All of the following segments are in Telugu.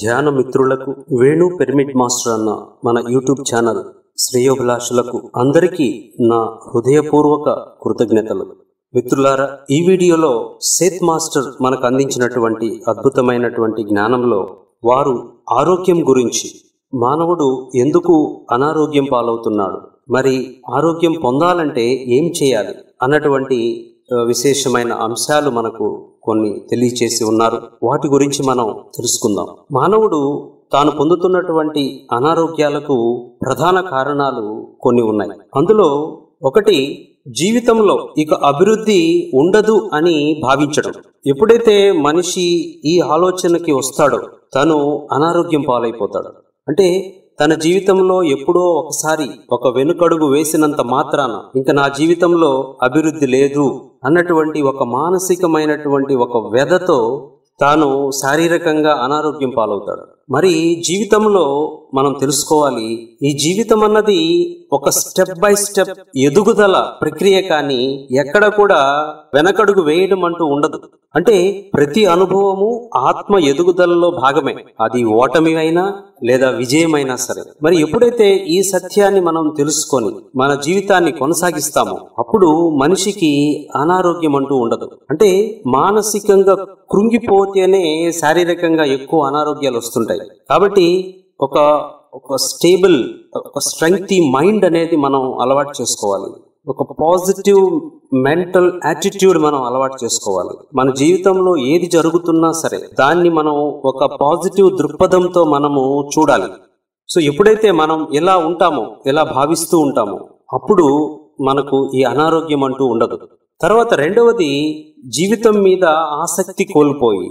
ధ్యాన మిత్రులకు వేణు పిరమిడ్ మాస్టర్ అన్న మన యూట్యూబ్ ఛానల్ శ్రేయోభిలాషులకు అందరికీ నా హృదయపూర్వక కృతజ్ఞతలు మిత్రులారా ఈ వీడియోలో సేత్ మాస్టర్ మనకు అందించినటువంటి అద్భుతమైనటువంటి జ్ఞానంలో వారు ఆరోగ్యం గురించి మానవుడు ఎందుకు అనారోగ్యం పాలవుతున్నాడు మరి ఆరోగ్యం పొందాలంటే ఏం చేయాలి అన్నటువంటి ఆ, విశేషమైన అంశాలు మనకు కొన్ని తెలియచేసి ఉన్నారు వాటి గురించి మనం తెలుసుకుందాం మానవుడు తాను పొందుతున్నటువంటి అనారోగ్యాలకు ప్రధాన కారణాలు కొన్ని ఉన్నాయి అందులో ఒకటి జీవితంలో ఇక అభివృద్ధి ఉండదు అని భావించడం ఎప్పుడైతే మనిషి ఈ ఆలోచనకి వస్తాడో తను అనారోగ్యం పాలైపోతాడు అంటే తన జీవితంలో ఎప్పుడో ఒకసారి ఒక వెనుకడుగు వేసినంత మాత్రాన ఇంకా నా జీవితంలో అభివృద్ధి లేదు అన్నటువంటి ఒక మానసికమైనటువంటి ఒక వ్యధతో తాను శారీరకంగా అనారోగ్యం పాలవుతాడు మరి జీవితంలో మనం తెలుసుకోవాలి ఈ జీవితం అన్నది ఒక స్టెప్ బై స్టెప్ ఎదుగుదల ప్రక్రియ కానీ ఎక్కడ కూడా వెనకడుగు వేయడం అంటూ ఉండదు అంటే ప్రతి అనుభవము ఆత్మ ఎదుగుదలలో భాగమే అది ఓటమి అయినా లేదా విజయమైనా సరే మరి ఎప్పుడైతే ఈ సత్యాన్ని మనం తెలుసుకొని మన జీవితాన్ని కొనసాగిస్తామో అప్పుడు మనిషికి అనారోగ్యం అంటూ ఉండదు అంటే మానసికంగా కృంగిపోతేనే శారీరకంగా ఎక్కువ అనారోగ్యాలు వస్తుంటాయి కాబట్టి ఒక ఒక స్టేబుల్ ఒక స్ట్రెంగ్త్ మైండ్ అనేది మనం అలవాటు చేసుకోవాలి ఒక పాజిటివ్ మెంటల్ యాటిట్యూడ్ మనం అలవాటు చేసుకోవాలి మన జీవితంలో ఏది జరుగుతున్నా సరే దాన్ని మనం ఒక పాజిటివ్ దృక్పథంతో మనము చూడాలి సో ఎప్పుడైతే మనం ఎలా ఉంటామో ఎలా భావిస్తూ ఉంటామో అప్పుడు మనకు ఈ అనారోగ్యం అంటూ ఉండదు తర్వాత రెండవది జీవితం మీద ఆసక్తి కోల్పోయి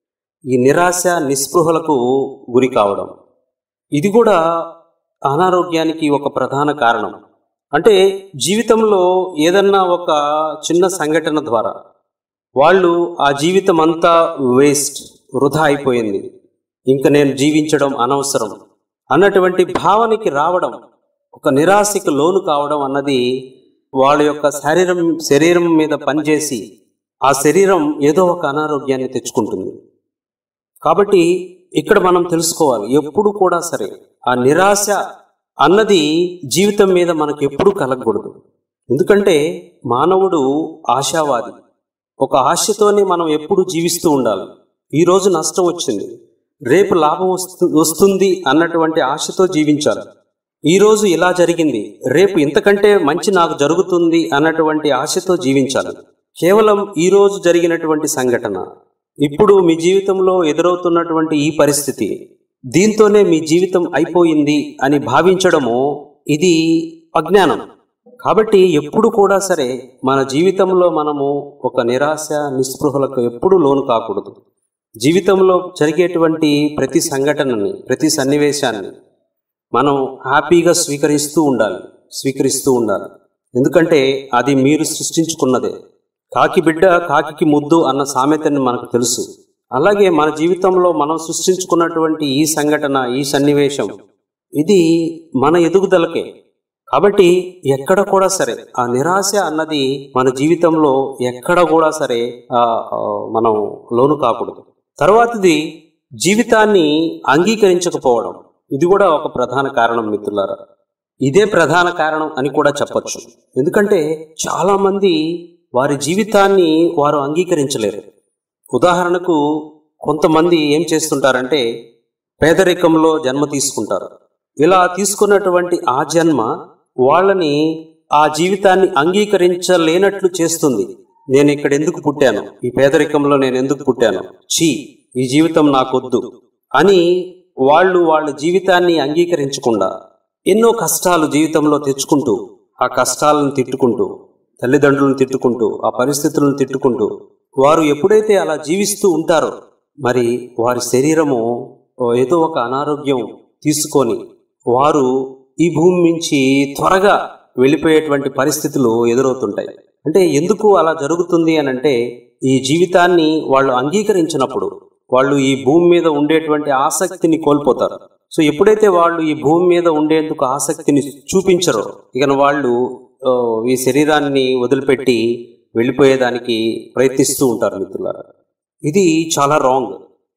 ఈ నిరాశ నిస్పృహలకు గురి కావడం ఇది కూడా అనారోగ్యానికి ఒక ప్రధాన కారణం అంటే జీవితంలో ఏదన్నా ఒక చిన్న సంఘటన ద్వారా వాళ్ళు ఆ జీవితం అంతా వేస్ట్ వృధా అయిపోయింది ఇంకా నేను జీవించడం అనవసరం అన్నటువంటి భావనకి రావడం ఒక నిరాశకు లోను కావడం అన్నది వాళ్ళ యొక్క శరీరం శరీరం మీద పనిచేసి ఆ శరీరం ఏదో ఒక అనారోగ్యాన్ని తెచ్చుకుంటుంది కాబట్టి ఇక్కడ మనం తెలుసుకోవాలి ఎప్పుడు కూడా సరే ఆ నిరాశ అన్నది జీవితం మీద మనకు ఎప్పుడు కలగకూడదు ఎందుకంటే మానవుడు ఆశావాది ఒక ఆశతోనే మనం ఎప్పుడు జీవిస్తూ ఉండాలి ఈ రోజు నష్టం వచ్చింది రేపు లాభం వస్తు వస్తుంది అన్నటువంటి ఆశతో జీవించాలి ఈ రోజు ఇలా జరిగింది రేపు ఇంతకంటే మంచి నాకు జరుగుతుంది అన్నటువంటి ఆశతో జీవించాలి కేవలం ఈ రోజు జరిగినటువంటి సంఘటన ఇప్పుడు మీ జీవితంలో ఎదురవుతున్నటువంటి ఈ పరిస్థితి దీంతోనే మీ జీవితం అయిపోయింది అని భావించడము ఇది అజ్ఞానం కాబట్టి ఎప్పుడు కూడా సరే మన జీవితంలో మనము ఒక నిరాశ నిస్పృహలకు ఎప్పుడు లోను కాకూడదు జీవితంలో జరిగేటువంటి ప్రతి సంఘటనని ప్రతి సన్నివేశాన్ని మనం హ్యాపీగా స్వీకరిస్తూ ఉండాలి స్వీకరిస్తూ ఉండాలి ఎందుకంటే అది మీరు సృష్టించుకున్నదే కాకి బిడ్డ కాకికి ముద్దు అన్న సామెతని మనకు తెలుసు అలాగే మన జీవితంలో మనం సృష్టించుకున్నటువంటి ఈ సంఘటన ఈ సన్నివేశం ఇది మన ఎదుగుదలకే కాబట్టి ఎక్కడ కూడా సరే ఆ నిరాశ అన్నది మన జీవితంలో ఎక్కడ కూడా సరే ఆ, ఆ, మనం లోను కాకూడదు తర్వాతది జీవితాన్ని అంగీకరించకపోవడం ఇది కూడా ఒక ప్రధాన కారణం మిత్రులారా ఇదే ప్రధాన కారణం అని కూడా చెప్పొచ్చు ఎందుకంటే చాలా మంది వారి జీవితాన్ని వారు అంగీకరించలేరు ఉదాహరణకు కొంతమంది ఏం చేస్తుంటారంటే పేదరికంలో జన్మ తీసుకుంటారు ఇలా తీసుకున్నటువంటి ఆ జన్మ వాళ్ళని ఆ జీవితాన్ని అంగీకరించలేనట్లు చేస్తుంది నేను ఇక్కడ ఎందుకు పుట్టాను ఈ పేదరికంలో నేను ఎందుకు పుట్టాను చీ ఈ జీవితం నాకొద్దు అని వాళ్ళు వాళ్ళ జీవితాన్ని అంగీకరించకుండా ఎన్నో కష్టాలు జీవితంలో తెచ్చుకుంటూ ఆ కష్టాలను తిట్టుకుంటూ తల్లిదండ్రులను తిట్టుకుంటూ ఆ పరిస్థితులను తిట్టుకుంటూ వారు ఎప్పుడైతే అలా జీవిస్తూ ఉంటారో మరి వారి శరీరము ఏదో ఒక అనారోగ్యం తీసుకొని వారు ఈ భూమి నుంచి త్వరగా వెళ్ళిపోయేటువంటి పరిస్థితులు ఎదురవుతుంటాయి అంటే ఎందుకు అలా జరుగుతుంది అని అంటే ఈ జీవితాన్ని వాళ్ళు అంగీకరించినప్పుడు వాళ్ళు ఈ భూమి మీద ఉండేటువంటి ఆసక్తిని కోల్పోతారు సో ఎప్పుడైతే వాళ్ళు ఈ భూమి మీద ఉండేందుకు ఆసక్తిని చూపించరో ఇక వాళ్ళు ఆ, ఈ శరీరాన్ని వదిలిపెట్టి వెళ్ళిపోయేదానికి ప్రయత్నిస్తూ ఉంటారు మిత్రులారా ఇది చాలా రాంగ్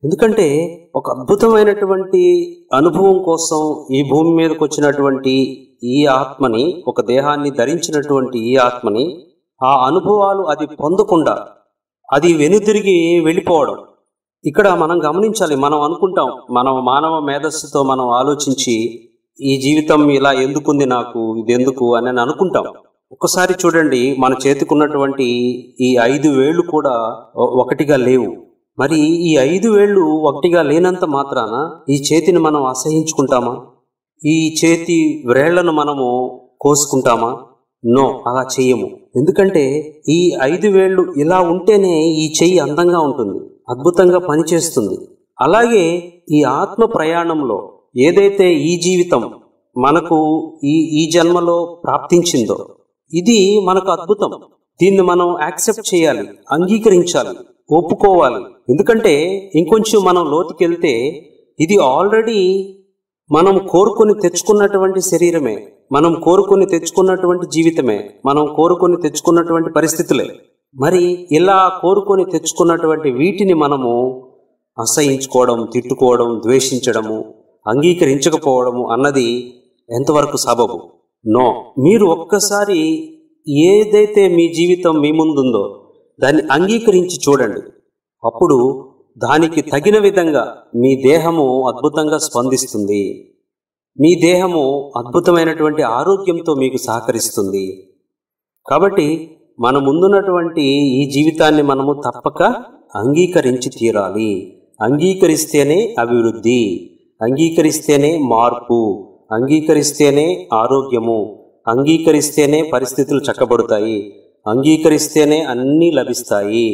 ఎందుకంటే ఒక అద్భుతమైనటువంటి అనుభవం కోసం ఈ భూమి మీదకి వచ్చినటువంటి ఈ ఆత్మని ఒక దేహాన్ని ధరించినటువంటి ఈ ఆత్మని ఆ అనుభవాలు అది పొందకుండా అది వెనుతిరిగి వెళ్ళిపోవడం ఇక్కడ మనం గమనించాలి మనం అనుకుంటాం మనం మానవ మేధస్సుతో మనం ఆలోచించి ఈ జీవితం ఇలా ఎందుకుంది నాకు ఇది ఎందుకు అని అని అనుకుంటాం ఒక్కసారి చూడండి మన చేతికున్నటువంటి ఈ ఐదు వేళ్ళు కూడా ఒ- ఒకటిగా లేవు మరి ఈ ఐదు వేళ్ళు ఒకటిగా లేనంత మాత్రాన ఈ చేతిని మనం అసహించుకుంటామా ఈ చేతి వ్రేళ్లను మనము కోసుకుంటామా నో అలా చెయ్యము ఎందుకంటే ఈ ఐదు వేళ్ళు ఇలా ఉంటేనే ఈ చెయ్యి అందంగా ఉంటుంది అద్భుతంగా పనిచేస్తుంది అలాగే ఈ ఆత్మ ప్రయాణంలో ఏదైతే ఈ జీవితం మనకు ఈ ఈ జన్మలో ప్రాప్తించిందో ఇది మనకు అద్భుతం దీన్ని మనం యాక్సెప్ట్ చేయాలి అంగీకరించాలి ఒప్పుకోవాలి ఎందుకంటే ఇంకొంచెం మనం లోతుకెళ్తే ఇది ఆల్రెడీ మనం కోరుకొని తెచ్చుకున్నటువంటి శరీరమే మనం కోరుకొని తెచ్చుకున్నటువంటి జీవితమే మనం కోరుకొని తెచ్చుకున్నటువంటి పరిస్థితులే మరి ఇలా కోరుకొని తెచ్చుకున్నటువంటి వీటిని మనము అసహించుకోవడం తిట్టుకోవడం ద్వేషించడము అంగీకరించకపోవడము అన్నది ఎంతవరకు సబబు నో మీరు ఒక్కసారి ఏదైతే మీ జీవితం మీ ముందుందో దాన్ని అంగీకరించి చూడండి అప్పుడు దానికి తగిన విధంగా మీ దేహము అద్భుతంగా స్పందిస్తుంది మీ దేహము అద్భుతమైనటువంటి ఆరోగ్యంతో మీకు సహకరిస్తుంది కాబట్టి మన ముందున్నటువంటి ఈ జీవితాన్ని మనము తప్పక అంగీకరించి తీరాలి అంగీకరిస్తేనే అభివృద్ధి అంగీకరిస్తేనే మార్పు అంగీకరిస్తేనే ఆరోగ్యము అంగీకరిస్తేనే పరిస్థితులు చక్కబడతాయి అంగీకరిస్తేనే అన్నీ లభిస్తాయి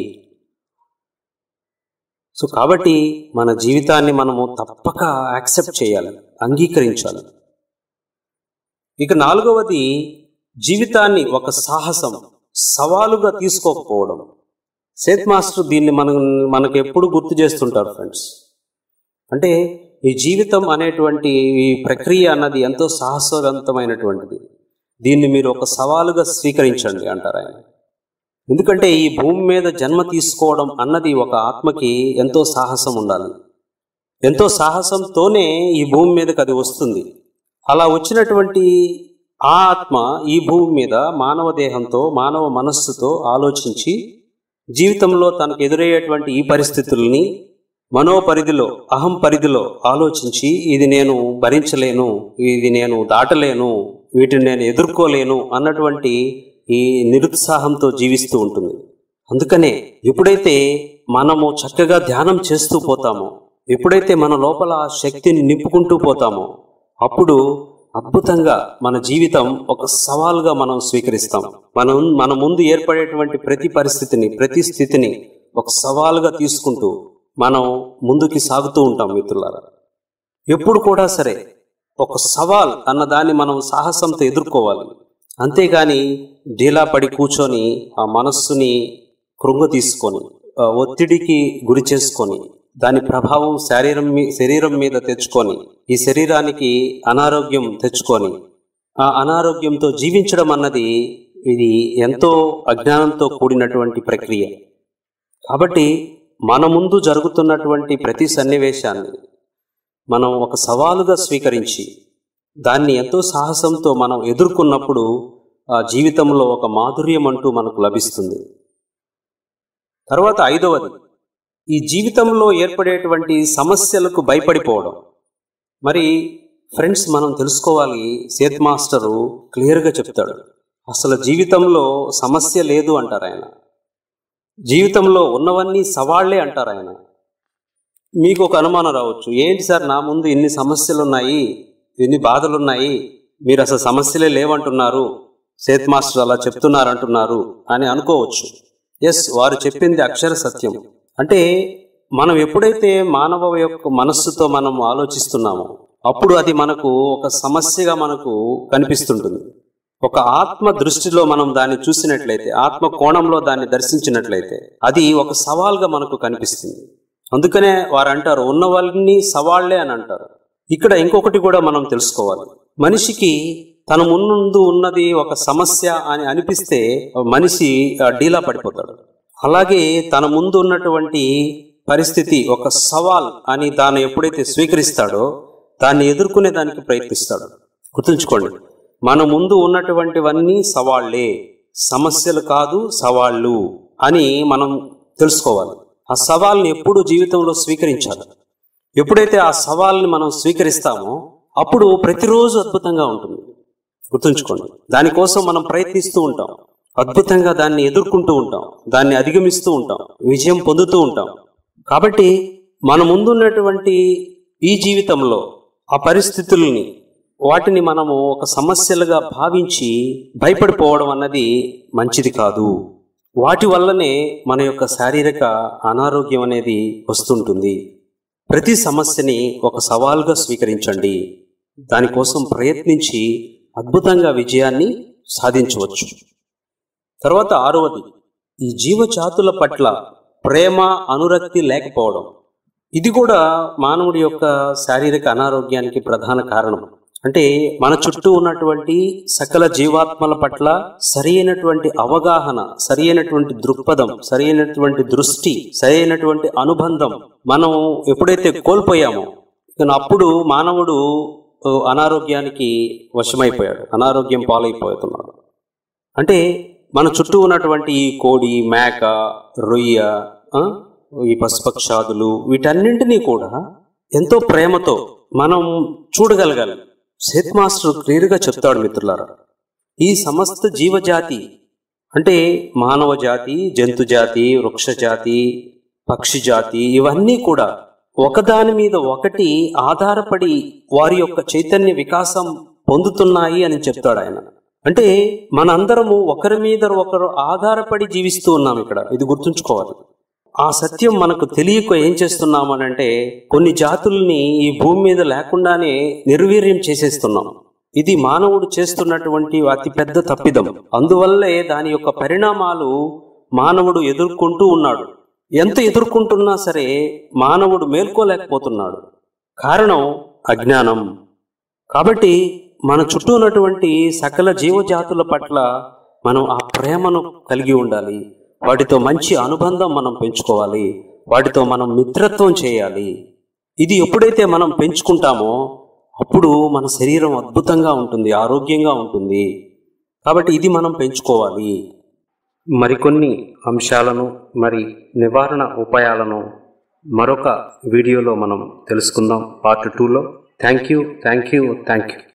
సో కాబట్టి మన జీవితాన్ని మనము తప్పక యాక్సెప్ట్ చేయాలి అంగీకరించాలి ఇక నాలుగవది జీవితాన్ని ఒక సాహసం సవాలుగా తీసుకోకపోవడం సేత్ మాస్టర్ దీన్ని మనం మనకు ఎప్పుడు గుర్తు చేస్తుంటారు ఫ్రెండ్స్ అంటే ఈ జీవితం అనేటువంటి ఈ ప్రక్రియ అన్నది ఎంతో సాహసవంతమైనటువంటిది దీన్ని మీరు ఒక సవాలుగా స్వీకరించండి అంటారు ఆయన ఎందుకంటే ఈ భూమి మీద జన్మ తీసుకోవడం అన్నది ఒక ఆత్మకి ఎంతో సాహసం ఉండాలి ఎంతో సాహసంతోనే ఈ భూమి మీదకి అది వస్తుంది అలా వచ్చినటువంటి ఆ ఆత్మ ఈ భూమి మీద మానవ దేహంతో మానవ మనస్సుతో ఆలోచించి జీవితంలో తనకు ఎదురయ్యేటువంటి ఈ పరిస్థితుల్ని మనోపరిధిలో అహం పరిధిలో ఆలోచించి ఇది నేను భరించలేను ఇది నేను దాటలేను వీటిని నేను ఎదుర్కోలేను అన్నటువంటి ఈ నిరుత్సాహంతో జీవిస్తూ ఉంటుంది అందుకనే ఎప్పుడైతే మనము చక్కగా ధ్యానం చేస్తూ పోతామో ఎప్పుడైతే మన లోపల ఆ శక్తిని నింపుకుంటూ పోతామో అప్పుడు అద్భుతంగా మన జీవితం ఒక సవాల్గా మనం స్వీకరిస్తాం మనం మన ముందు ఏర్పడేటువంటి ప్రతి పరిస్థితిని ప్రతి స్థితిని ఒక సవాలుగా తీసుకుంటూ మనం ముందుకి సాగుతూ ఉంటాం మిత్రులారా ఎప్పుడు కూడా సరే ఒక సవాల్ అన్న దాన్ని మనం సాహసంతో ఎదుర్కోవాలి అంతేగాని డీలా పడి కూర్చొని ఆ మనస్సుని కృంగ తీసుకొని ఆ ఒత్తిడికి గురి చేసుకొని దాని ప్రభావం శరీరం మీ శరీరం మీద తెచ్చుకొని ఈ శరీరానికి అనారోగ్యం తెచ్చుకొని ఆ అనారోగ్యంతో జీవించడం అన్నది ఇది ఎంతో అజ్ఞానంతో కూడినటువంటి ప్రక్రియ కాబట్టి మన ముందు జరుగుతున్నటువంటి ప్రతి సన్నివేశాన్ని మనం ఒక సవాలుగా స్వీకరించి దాన్ని ఎంతో సాహసంతో మనం ఎదుర్కొన్నప్పుడు ఆ జీవితంలో ఒక మాధుర్యం అంటూ మనకు లభిస్తుంది తర్వాత ఐదవది ఈ జీవితంలో ఏర్పడేటువంటి సమస్యలకు భయపడిపోవడం మరి ఫ్రెండ్స్ మనం తెలుసుకోవాలి సేత్ మాస్టరు క్లియర్గా చెప్తాడు అసలు జీవితంలో సమస్య లేదు అంటారు ఆయన జీవితంలో ఉన్నవన్నీ సవాళ్లే అంటారు ఆయన మీకు ఒక అనుమానం రావచ్చు ఏంటి సార్ నా ముందు ఇన్ని సమస్యలు ఉన్నాయి ఇన్ని బాధలు ఉన్నాయి మీరు అసలు సమస్యలే లేవంటున్నారు సేత్ మాస్టర్ అలా చెప్తున్నారు అంటున్నారు అని అనుకోవచ్చు ఎస్ వారు చెప్పింది అక్షర సత్యం అంటే మనం ఎప్పుడైతే మానవ యొక్క మనస్సుతో మనం ఆలోచిస్తున్నామో అప్పుడు అది మనకు ఒక సమస్యగా మనకు కనిపిస్తుంటుంది ఒక ఆత్మ దృష్టిలో మనం దాన్ని చూసినట్లయితే ఆత్మ కోణంలో దాన్ని దర్శించినట్లయితే అది ఒక సవాల్గా మనకు కనిపిస్తుంది అందుకనే వారు అంటారు ఉన్న వాళ్ళని సవాళ్లే అని అంటారు ఇక్కడ ఇంకొకటి కూడా మనం తెలుసుకోవాలి మనిషికి తన ముందు ఉన్నది ఒక సమస్య అని అనిపిస్తే మనిషి ఆ, డీలా పడిపోతాడు అలాగే తన ముందు ఉన్నటువంటి పరిస్థితి ఒక సవాల్ అని దాన్ని ఎప్పుడైతే స్వీకరిస్తాడో దాన్ని ఎదుర్కొనే దానికి ప్రయత్నిస్తాడు గుర్తుంచుకోండి మన ముందు ఉన్నటువంటివన్నీ సవాళ్లే సమస్యలు కాదు సవాళ్ళు అని మనం తెలుసుకోవాలి ఆ సవాల్ని ఎప్పుడు జీవితంలో స్వీకరించాలి ఎప్పుడైతే ఆ సవాల్ని మనం స్వీకరిస్తామో అప్పుడు ప్రతిరోజు అద్భుతంగా ఉంటుంది గుర్తుంచుకోండి దానికోసం మనం ప్రయత్నిస్తూ ఉంటాం అద్భుతంగా దాన్ని ఎదుర్కొంటూ ఉంటాం దాన్ని అధిగమిస్తూ ఉంటాం విజయం పొందుతూ ఉంటాం కాబట్టి మన ముందున్నటువంటి ఈ జీవితంలో ఆ పరిస్థితుల్ని వాటిని మనము ఒక సమస్యలుగా భావించి భయపడిపోవడం అన్నది మంచిది కాదు వాటి వల్లనే మన యొక్క శారీరక అనారోగ్యం అనేది వస్తుంటుంది ప్రతి సమస్యని ఒక సవాల్గా స్వీకరించండి దానికోసం ప్రయత్నించి అద్భుతంగా విజయాన్ని సాధించవచ్చు తర్వాత ఆరవది ఈ జీవజాతుల పట్ల ప్రేమ అనురక్తి లేకపోవడం ఇది కూడా మానవుడి యొక్క శారీరక అనారోగ్యానికి ప్రధాన కారణం అంటే మన చుట్టూ ఉన్నటువంటి సకల జీవాత్మల పట్ల సరైనటువంటి అవగాహన సరైనటువంటి దృక్పథం సరైనటువంటి దృష్టి సరైనటువంటి అనుబంధం మనం ఎప్పుడైతే కోల్పోయామో ఇక అప్పుడు మానవుడు ఓ, అనారోగ్యానికి వశమైపోయాడు అనారోగ్యం పాలైపోతున్నాడు అంటే మన చుట్టూ ఉన్నటువంటి ఈ కోడి మేక రొయ్య ఆ, ఈ పశుపక్షాదులు వీటన్నింటినీ కూడా ఎంతో ప్రేమతో మనం చూడగలగాలి సేత్ మాస్టర్ క్లియర్గా చెప్తాడు మిత్రులారా ఈ సమస్త జీవజాతి అంటే మానవ జాతి జంతు జాతి వృక్ష జాతి పక్షి జాతి ఇవన్నీ కూడా ఒకదాని మీద ఒకటి ఆధారపడి వారి యొక్క చైతన్య వికాసం పొందుతున్నాయి అని చెప్తాడు ఆయన అంటే మనందరము ఒకరి మీద ఒకరు ఆధారపడి జీవిస్తూ ఉన్నాం ఇక్కడ ఇది గుర్తుంచుకోవాలి ఆ సత్యం మనకు తెలియక ఏం చేస్తున్నామనంటే కొన్ని జాతుల్ని ఈ భూమి మీద లేకుండానే నిర్వీర్యం చేసేస్తున్నాం ఇది మానవుడు చేస్తున్నటువంటి అతి పెద్ద తప్పిదం అందువల్లే దాని యొక్క పరిణామాలు మానవుడు ఎదుర్కొంటూ ఉన్నాడు ఎంత ఎదుర్కొంటున్నా సరే మానవుడు మేల్కోలేకపోతున్నాడు కారణం అజ్ఞానం కాబట్టి మన చుట్టూ ఉన్నటువంటి సకల జీవజాతుల పట్ల మనం ఆ ప్రేమను కలిగి ఉండాలి వాటితో మంచి అనుబంధం మనం పెంచుకోవాలి వాటితో మనం మిత్రత్వం చేయాలి ఇది ఎప్పుడైతే మనం పెంచుకుంటామో అప్పుడు మన శరీరం అద్భుతంగా ఉంటుంది ఆరోగ్యంగా ఉంటుంది కాబట్టి ఇది మనం పెంచుకోవాలి మరికొన్ని అంశాలను మరి నివారణ ఉపాయాలను మరొక వీడియోలో మనం తెలుసుకుందాం పార్ట్ టూలో thank you thank you thank you